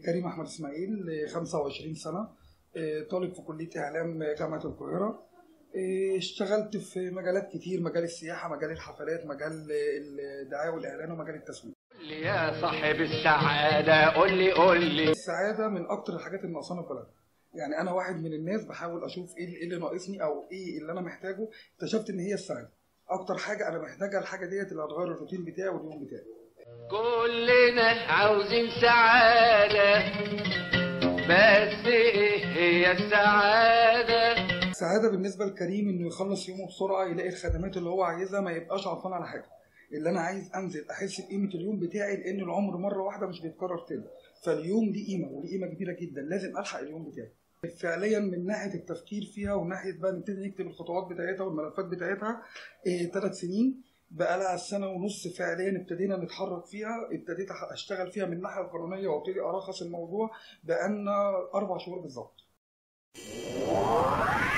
كريم احمد اسماعيل 25 سنه آه، طالب في كليه اعلام جامعه القاهره آه، اشتغلت في مجالات كتير مجال السياحه مجال الحفلات مجال الدعايه والاعلان ومجال التسويق لي يا صاحب السعادة قول لي قول لي السعاده من اكتر الحاجات اللي ناقصانا في بلدنا يعني انا واحد من الناس بحاول اشوف ايه إيه اللي ناقصني او ايه اللي انا محتاجه اكتشفت ان هي السعاده اكتر حاجه انا محتاجها الحاجه ديت اللي هتغير الروتين بتاعي واليوم بتاعي كلنا عاوزين سعادة بس ايه هي السعادة السعاده بالنسبه لكريم انه يخلص يومه بسرعه يلاقي الخدمات اللي هو عايزها ما يبقاش عطلان على حاجه اللي انا عايز انزل احس بقيمه اليوم بتاعي لان العمر مره واحده مش بيتكرر تاني فاليوم ليه قيمه وليه قيمه كبيره جدا لازم الحق اليوم بتاعي فعليا من ناحيه التفكير فيها وناحيه بقى نبتدي نكتب الخطوات بتاعتها والملفات بتاعتها إيه ثلاث سنين بقى لها سنه ونص فعليا ابتدينا نتحرك فيها ابتديت أح- اشتغل فيها من الناحيه القانونيه وابتدي ارخص الموضوع بقالنا اربع شهور بالظبط